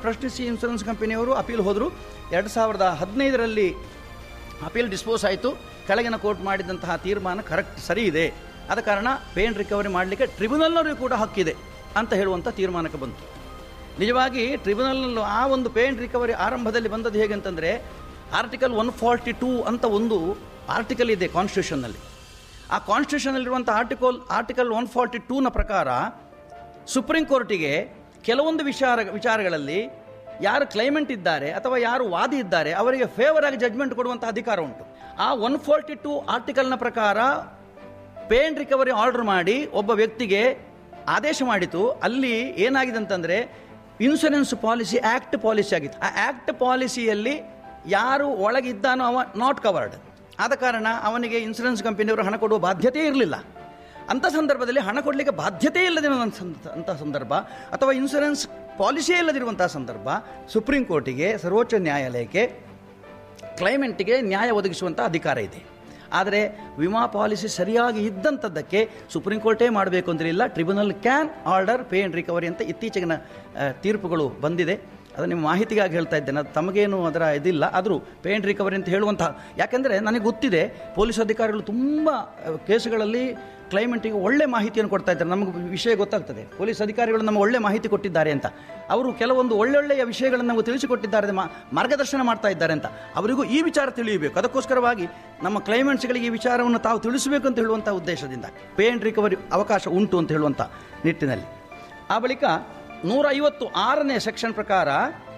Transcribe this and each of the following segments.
ಪ್ರಶ್ನಿಸಿ ಇನ್ಶೂರೆನ್ಸ್ ಕಂಪನಿಯವರು ಅಪೀಲ್ ಹೋದರು ಎರಡು ಸಾವಿರದ ಹದಿನೈದರಲ್ಲಿ ಅಪೀಲ್ ಡಿಸ್ಪೋಸ್ ಆಯಿತು ಕೆಳಗಿನ ಕೋರ್ಟ್ ಮಾಡಿದಂತಹ ತೀರ್ಮಾನ ಕರೆಕ್ಟ್ ಸರಿ ಇದೆ ಆದ ಕಾರಣ ಪೇನ್ ರಿಕವರಿ ಮಾಡಲಿಕ್ಕೆ ಟ್ರಿಬ್ಯುನಲ್ನವರಿಗೂ ಕೂಡ ಹಕ್ಕಿದೆ ಅಂತ ಹೇಳುವಂಥ ತೀರ್ಮಾನಕ್ಕೆ ಬಂತು ನಿಜವಾಗಿ ಟ್ರಿಬ್ಯುನಲ್ ಆ ಒಂದು ಪೇನ್ ರಿಕವರಿ ಆರಂಭದಲ್ಲಿ ಬಂದದ್ದು ಹೇಗೆ ಅಂತಂದರೆ ಆರ್ಟಿಕಲ್ ಒನ್ ಫಾರ್ಟಿ ಟೂ ಅಂತ ಒಂದು ಆರ್ಟಿಕಲ್ ಇದೆ ಕಾನ್ಸ್ಟಿಟ್ಯೂಷನ್ನಲ್ಲಿ ಆ ಕಾನ್ಸ್ಟಿಟ್ಯೂಷನಲ್ಲಿರುವಂಥ ಆರ್ಟಿಕಲ್ ಆರ್ಟಿಕಲ್ ಒನ್ ಫಾರ್ಟಿ ಟೂನ ಪ್ರಕಾರ ಸುಪ್ರೀಂ ಕೋರ್ಟಿಗೆ ಕೆಲವೊಂದು ವಿಚಾರ ವಿಚಾರಗಳಲ್ಲಿ ಯಾರು ಕ್ಲೈಮೆಂಟ್ ಇದ್ದಾರೆ ಅಥವಾ ಯಾರು ವಾದಿ ಇದ್ದಾರೆ ಅವರಿಗೆ ಫೇವರ್ ಆಗಿ ಜಡ್ಮೆಂಟ್ ಕೊಡುವಂಥ ಅಧಿಕಾರ ಉಂಟು ಆ ಒನ್ ಫೋರ್ಟಿ ಟೂ ಆರ್ಟಿಕಲ್ನ ಪ್ರಕಾರ ಪೇನ್ ರಿಕವರಿ ಆರ್ಡರ್ ಮಾಡಿ ಒಬ್ಬ ವ್ಯಕ್ತಿಗೆ ಆದೇಶ ಮಾಡಿತು ಅಲ್ಲಿ ಏನಾಗಿದೆ ಅಂತಂದರೆ ಇನ್ಶೂರೆನ್ಸ್ ಪಾಲಿಸಿ ಆ್ಯಕ್ಟ್ ಪಾಲಿಸಿ ಆಗಿತ್ತು ಆ ಆ್ಯಕ್ಟ್ ಪಾಲಿಸಿಯಲ್ಲಿ ಯಾರು ಒಳಗಿದ್ದಾನೋ ಅವ ನಾಟ್ ಕವರ್ಡ್ ಆದ ಕಾರಣ ಅವನಿಗೆ ಇನ್ಶೂರೆನ್ಸ್ ಕಂಪನಿಯವರು ಹಣ ಕೊಡುವ ಬಾಧ್ಯತೆ ಇರಲಿಲ್ಲ ಅಂಥ ಸಂದರ್ಭದಲ್ಲಿ ಹಣ ಕೊಡಲಿಕ್ಕೆ ಬಾಧ್ಯತೆ ಇಲ್ಲದಿರುವಂಥ ಸಂದ- ಅಂಥ ಸಂದರ್ಭ ಅಥವಾ ಇನ್ಶೂರೆನ್ಸ್ ಪಾಲಿಸಿಯೇ ಇಲ್ಲದಿರುವಂಥ ಸಂದರ್ಭ ಸುಪ್ರೀಂ ಕೋರ್ಟಿಗೆ ಸರ್ವೋಚ್ಚ ನ್ಯಾಯಾಲಯಕ್ಕೆ ಕ್ಲೈಮೆಂಟ್ಗೆ ನ್ಯಾಯ ಒದಗಿಸುವಂಥ ಅಧಿಕಾರ ಇದೆ ಆದರೆ ವಿಮಾ ಪಾಲಿಸಿ ಸರಿಯಾಗಿ ಇದ್ದಂಥದ್ದಕ್ಕೆ ಸುಪ್ರೀಂ ಕೋರ್ಟೇ ಮಾಡಬೇಕು ಅಂತಿರಲಿಲ್ಲ tribunal can order pay and recovery ಅಂತ ಇತ್ತೀಚೆಗಿನ ಆ, ತೀರ್ಪುಗಳು ಬಂದಿದೆ ಅದು ನಿಮ್ಮ ಮಾಹಿತಿಗಾಗಿ ಹೇಳ್ತಾ ಇದ್ದೇನೆ ಅದು ತಮಗೇನು ಅದರ ಇದಿಲ್ಲ ಆದರೂ ಪೇ ಆ್ಯಂಡ್ ರಿಕವರಿ ಅಂತ ಹೇಳುವಂತಹ ಯಾಕೆಂದರೆ ನನಗೆ ಗೊತ್ತಿದೆ ಪೊಲೀಸ್ ಅಧಿಕಾರಿಗಳು ತುಂಬ ಆ, ಕೇಸುಗಳಲ್ಲಿ ಕ್ಲೈಮೆಂಟಿಗೆ ಒಳ್ಳೆ ಮಾಹಿತಿಯನ್ನು ಕೊಡ್ತಾ ಇದ್ದಾರೆ ನಮಗೆ ವಿಷಯ ಗೊತ್ತಾಗ್ತದೆ ಪೊಲೀಸ್ ಅಧಿಕಾರಿಗಳು ನಮಗೆ ಒಳ್ಳೆ ಮಾಹಿತಿ ಕೊಟ್ಟಿದ್ದಾರೆ ಅಂತ ಅವರು ಕೆಲವೊಂದು ಒಳ್ಳೊಳ್ಳೆಯ ವಿಷಯಗಳನ್ನು ನಮಗೆ ತಿಳಿಸಿಕೊಟ್ಟಿದ್ದಾರೆ ಮಾ- ಮಾರ್ಗದರ್ಶನ ಮಾಡ್ತಾ ಇದ್ದಾರೆ ಅಂತ ಅವರಿಗೂ ಈ ವಿಚಾರ ತಿಳಿಯಬೇಕು ಅದಕ್ಕೋಸ್ಕರವಾಗಿ ನಮ್ಮ ಕ್ಲೈಮೆಂಟ್ಸ್ಗಳಿಗೆ ಈ ವಿಚಾರವನ್ನು ತಾವು ತಿಳಿಸಬೇಕು ಅಂತ ಹೇಳುವಂಥ ಉದ್ದೇಶದಿಂದ ಪೇ ಆ್ಯಂಡ್ ರಿಕವರಿ ಅವಕಾಶ ಉಂಟು ಅಂತ ಹೇಳುವಂಥ ನಿಟ್ಟಿನಲ್ಲಿ ಆ ಬಳಿಕ ನೂರ ಐವತ್ತು ಆರನೇ ಸೆಕ್ಷನ್ ಪ್ರಕಾರ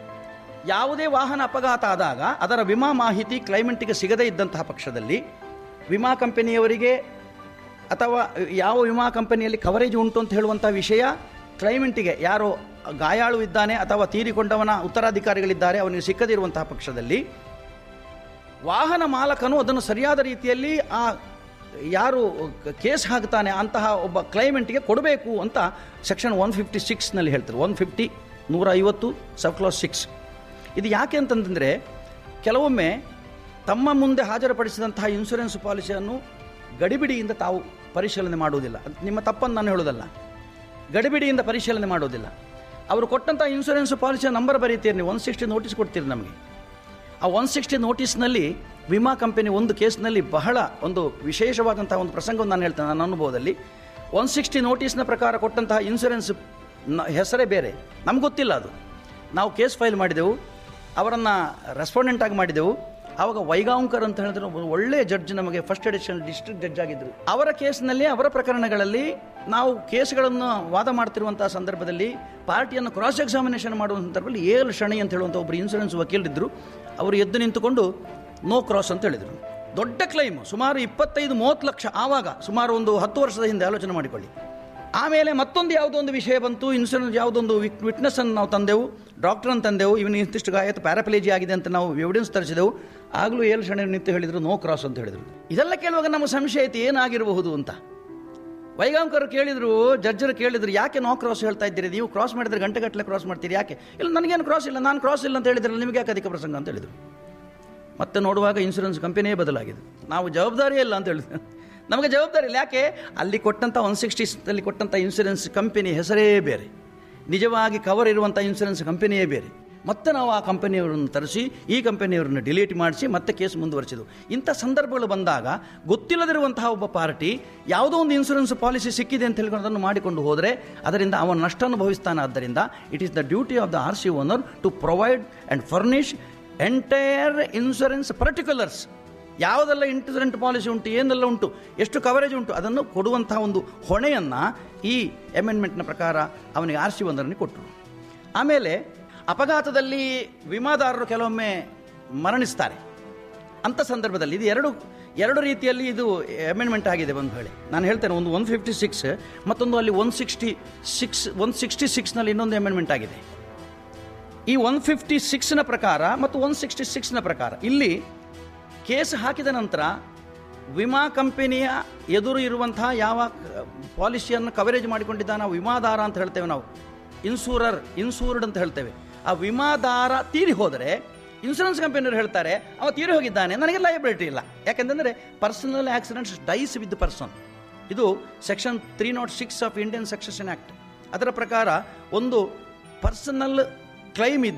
ಯಾವುದೇ ವಾಹನ ಅಪಘಾತ ಆದಾಗ ಅದರ ವಿಮಾ ಮಾಹಿತಿ ಕ್ಲೈಮೆಂಟಿಗೆ ಸಿಗದೇ ಇದ್ದಂತಹ ಪಕ್ಷದಲ್ಲಿ ವಿಮಾ ಕಂಪನಿಯವರಿಗೆ ಅಥವಾ ಯಾವ ವಿಮಾ ಕಂಪನಿಯಲ್ಲಿ ಕವರೇಜ್ ಉಂಟು ಅಂತ ಹೇಳುವಂಥ ವಿಷಯ ಕ್ಲೈಮೆಂಟಿಗೆ ಯಾರೋ ಗಾಯಾಳು ಇದ್ದಾನೆ ಅಥವಾ ತೀರಿಕೊಂಡವನ ಉತ್ತರಾಧಿಕಾರಿಗಳಿದ್ದಾರೆ ಅವನಿಗೆ ಸಿಕ್ಕದಿರುವಂತಹ ಪಕ್ಷದಲ್ಲಿ ವಾಹನ ಮಾಲಕನು ಅದನ್ನು ಸರಿಯಾದ ರೀತಿಯಲ್ಲಿ ಆ ಯಾರು ಕೇಸ್ ಹಾಕ್ತಾನೆ ಅಂತಹ ಒಬ್ಬ ಕ್ಲೈಮೆಂಟ್ಗೆ ಕೊಡಬೇಕು ಅಂತ ಸೆಕ್ಷನ್ ಒನ್ ಫಿಫ್ಟಿ ಸಿಕ್ಸ್ನಲ್ಲಿ ಹೇಳ್ತಾರೆ ಒನ್ ಫಿಫ್ಟಿ ನೂರ ಐವತ್ತು ಸಬ್ ಕ್ಲಾಸ್ ಸಿಕ್ಸ್ ಇದು ಯಾಕೆ ಅಂತಂತಂದರೆ ಕೆಲವೊಮ್ಮೆ ತಮ್ಮ ಮುಂದೆ ಹಾಜರುಪಡಿಸಿದಂತಹ ಇನ್ಶೂರೆನ್ಸ್ ಪಾಲಿಸಿಯನ್ನು ಗಡಿಬಿಡಿಯಿಂದ ತಾವು ಪರಿಶೀಲನೆ ಮಾಡುವುದಿಲ್ಲ ಅದು ನಿಮ್ಮ ತಪ್ಪನ್ನು ನಾನು ಹೇಳೋದಲ್ಲ ಗಡಿಬಿಡಿಯಿಂದ ಪರಿಶೀಲನೆ ಮಾಡೋದಿಲ್ಲ ಅವರು ಕೊಟ್ಟಂಥ ಇನ್ಶೂರೆನ್ಸ್ ಪಾಲಿಸಿಯ ನಂಬರ್ ಬರೀತೀರಿ ನೀವು ಒನ್ ಸಿಕ್ಸ್ಟಿ ನೋಟಿಸ್ ಕೊಡ್ತೀರಿ ನಮಗೆ ಆ ಒನ್ ಸಿಕ್ಸ್ಟಿ ನೋಟಿಸ್ನಲ್ಲಿ ವಿಮಾ ಕಂಪನಿ ಒಂದು ಕೇಸ್ನಲ್ಲಿ ಬಹಳ ಒಂದು ವಿಶೇಷವಾದಂತಹ ಒಂದು ಪ್ರಸಂಗವನ್ನು ನಾನು ಹೇಳ್ತೇನೆ ನನ್ನ ಅನುಭವದಲ್ಲಿ ಒನ್ ಸಿಕ್ಸ್ಟಿ ನೋಟಿಸ್ನ ಪ್ರಕಾರ ಕೊಟ್ಟಂತಹ ಇನ್ಶೂರೆನ್ಸ್ ನ- ಹೆಸರೇ ಬೇರೆ ನಮ್ಗೆ ಗೊತ್ತಿಲ್ಲ ಅದು ನಾವು ಕೇಸ್ ಫೈಲ್ ಮಾಡಿದೆವು ಅವರನ್ನು ರೆಸ್ಪಾಂಡೆಂಟ್ ಆಗಿ ಮಾಡಿದೆವು ಆವಾಗ ವೈಗಾಂಕರ್ ಅಂತ ಹೇಳಿದ್ರೆ ಒಬ್ಬ ಒಳ್ಳೆಯ ಜಡ್ಜ್ ನಮಗೆ ಫಸ್ಟ್ ಎಡಿಷನ್ ಡಿಸ್ಟ್ರಿಕ್ಟ್ ಜಡ್ಜ್ ಆಗಿದ್ದರು ಅವರ ಕೇಸ್ನಲ್ಲಿ ಅವರ ಪ್ರಕರಣಗಳಲ್ಲಿ ನಾವು ಕೇಸ್ಗಳನ್ನು ವಾದ ಮಾಡ್ತಿರುವಂತಹ ಸಂದರ್ಭದಲ್ಲಿ ಪಾರ್ಟಿಯನ್ನು ಕ್ರಾಸ್ ಎಕ್ಸಾಮಿನೇಷನ್ ಮಾಡುವ ಸಂದರ್ಭದಲ್ಲಿ ಏಳು ಶಣಿ ಅಂತ ಹೇಳುವಂಥ ಒಬ್ಬರು ಇನ್ಸೂರೆನ್ಸ್ ವಕೀಲರಿದ್ದರು ಅವರು ಎದ್ದು ನಿಂತುಕೊಂಡು ನೋ ಕ್ರಾಸ್ ಅಂತ ಹೇಳಿದರು ದೊಡ್ಡ ಕ್ಲೈಮ್ ಸುಮಾರು ಇಪ್ಪತ್ತೈದು ಮೂವತ್ತು ಲಕ್ಷ ಆವಾಗ ಸುಮಾರು ಒಂದು ಹತ್ತು ವರ್ಷದ ಹಿಂದೆ ಆಲೋಚನೆ ಮಾಡಿಕೊಳ್ಳಿ ಆಮೇಲೆ ಮತ್ತೊಂದು ಯಾವುದೋ ಒಂದು ವಿಷಯ ಬಂತು ಇನ್ಸೂರೆನ್ಸ್ ಯಾವುದೊಂದು ವಿಟ್ನೆಸ್ ಅನ್ನು ನಾವು ತಂದೆವು ಡಾಕ್ಟರ್ ತಂದೆವು ಇವನು ಇಂತಿಷ್ಟು ಗಾಯತು ಪ್ಯಾರಾಪ್ಲೇಜಿ ಆಗಿದೆ ಅಂತ ನಾವು ಎವಿಡೆನ್ಸ್ ತರಿಸಿದೆವು ಆಗಲೂ ಏಳು ಶಣ ನಿಂತು ಹೇಳಿದರು ನೋ ಕ್ರಾಸ್ ಅಂತ ಹೇಳಿದರು ಇದೆಲ್ಲ ಕೇಳುವಾಗ ನಮ್ಮ ಸಂಶಯ ಐತಿ ಏನಾಗಿರಬಹುದು ಅಂತ ವೈಗಾಂಕರು ಕೇಳಿದ್ರು ಜಡ್ಜರು ಕೇಳಿದ್ರು ಯಾಕೆ ನೋ ಕ್ರಾಸ್ ಹೇಳ್ತಾ ಇದ್ದೀರಿ ನೀವು ಕ್ರಾಸ್ ಮಾಡಿದ್ರೆ ಗಂಟೆಗಟ್ಟಲೆ ಕ್ರಾಸ್ ಮಾಡ್ತೀರಿ ಯಾಕೆ ಇಲ್ಲ ನನಗೇನು ಕ್ರಾಸ್ ಇಲ್ಲ ನಾನು ಕ್ರಾಸ್ ಇಲ್ಲ ಅಂತ ಹೇಳಿದ್ರೆ ನಿಮಗೆ ಯಾಕೆ ಅಧಿಕ ಪ್ರಸಂಗ ಅಂತ ಹೇಳಿದರು ಮತ್ತೆ ನೋಡುವಾಗ ಇನ್ಶೂರೆನ್ಸ್ ಕಂಪನಿಯೇ ಬದಲಾಗಿದೆ ನಾವು ಜವಾಬ್ದಾರಿ ಇಲ್ಲ ಅಂತ ಹೇಳಿದ್ವಿ ನಮಗೆ ಜವಾಬ್ದಾರಿ ಇಲ್ಲ ಯಾಕೆ ಅಲ್ಲಿ ಕೊಟ್ಟಂಥ ಒನ್ ಸಿಕ್ಸ್ಟಿಯಲ್ಲಿ ಕೊಟ್ಟಂಥ ಇನ್ಶೂರೆನ್ಸ್ ಕಂಪನಿ ಹೆಸರೇ ಬೇರೆ ನಿಜವಾಗಿ ಕವರ್ ಇರುವಂಥ ಇನ್ಶೂರೆನ್ಸ್ ಕಂಪನಿಯೇ ಬೇರೆ ಮತ್ತೆ ನಾವು ಆ ಕಂಪನಿಯವರನ್ನು ತರಿಸಿ ಈ ಕಂಪನಿಯವರನ್ನು ಡಿಲೀಟ್ ಮಾಡಿಸಿ ಮತ್ತೆ ಕೇಸ್ ಮುಂದುವರಿಸಿದ್ವು ಇಂಥ ಸಂದರ್ಭಗಳು ಬಂದಾಗ ಗೊತ್ತಿಲ್ಲದಿರುವಂತಹ ಒಬ್ಬ ಪಾರ್ಟಿ ಯಾವುದೋ ಒಂದು ಇನ್ಶೂರೆನ್ಸ್ ಪಾಲಿಸಿ ಸಿಕ್ಕಿದೆ ಅಂತ ಹೇಳ್ಕೊಂಡು ಅದನ್ನು ಮಾಡಿಕೊಂಡು ಹೋದರೆ ಅದರಿಂದ ಅವನ ನಷ್ಟ ಅನುಭವಿಸ್ತಾನೆ ಆದ್ದರಿಂದ it is the duty of the R C owner to provide and furnish entire insurance particulars ಯಾವುದೆಲ್ಲ ಇನ್ಶೂರೆಂಟ್ ಪಾಲಿಸಿ ಉಂಟು ಏನೆಲ್ಲ ಉಂಟು ಎಷ್ಟು ಕವರೇಜ್ ಉಂಟು ಅದನ್ನು ಕೊಡುವಂತಹ ಒಂದು ಹೊಣೆಯನ್ನು ಈ ಅಮೆಂಡ್ಮೆಂಟ್ನ ಪ್ರಕಾರ ಅವನಿಗೆ ಆರ್ ಸಿ ಒಂದರನ್ನು ಕೊಟ್ಟರು ಆಮೇಲೆ ಅಪಘಾತದಲ್ಲಿ ವಿಮಾದಾರರು ಕೆಲವೊಮ್ಮೆ ಮರಣಿಸ್ತಾರೆ ಅಂಥ ಸಂದರ್ಭದಲ್ಲಿ ಇದು ಎರಡು ಎರಡು ರೀತಿಯಲ್ಲಿ ಇದು ಅಮೆಂಡ್ಮೆಂಟ್ ಆಗಿದೆ ಒಂದು ವೇಳೆ ನಾನು ಹೇಳ್ತೇನೆ ಒಂದು ಒನ್ ಫಿಫ್ಟಿ ಸಿಕ್ಸ್ ಮತ್ತೊಂದು ಅಲ್ಲಿ one sixty six one sixty ಸಿಕ್ಸ್ನಲ್ಲಿ ಇನ್ನೊಂದು ಅಮೆಂಡ್ಮೆಂಟ್ ಆಗಿದೆ ಈ ಒನ್ ಫಿಫ್ಟಿ ಸಿಕ್ಸ್ನ ಪ್ರಕಾರ ಮತ್ತು ಒನ್ ಸಿಕ್ಸ್ಟಿ ಸಿಕ್ಸ್ನ ಪ್ರಕಾರ ಇಲ್ಲಿ ಕೇಸ್ ಹಾಕಿದ ನಂತರ ವಿಮಾ ಕಂಪನಿಯ ಎದುರು ಇರುವಂತಹ ಯಾವ ಪಾಲಿಸಿಯನ್ನು ಕವರೇಜ್ ಮಾಡಿಕೊಂಡಿದ್ದಾನೆ ಆ ವಿಮಾದಾರ ಅಂತ ಹೇಳ್ತೇವೆ ನಾವು ಇನ್ಸೂರರ್ ಇನ್ಸೂರ್ಡ್ ಅಂತ ಹೇಳ್ತೇವೆ ಆ ವಿಮಾದಾರ ತೀರಿ ಹೋದರೆ ಇನ್ಸೂರೆನ್ಸ್ ಕಂಪನಿಯವರು ಹೇಳ್ತಾರೆ ಅವ ತೀರಿ ಹೋಗಿದ್ದಾನೆ ನನಗೆ ಲಯಬಿಲಿಟಿ ಇಲ್ಲ ಯಾಕೆಂತಂದರೆ personal accidents dies with person ಇದು section three not six of Indian succession act ಅದರ ಪ್ರಕಾರ ಒಂದು ಪರ್ಸನಲ್ ಕ್ಲೈಮ್ ಇದ್ದ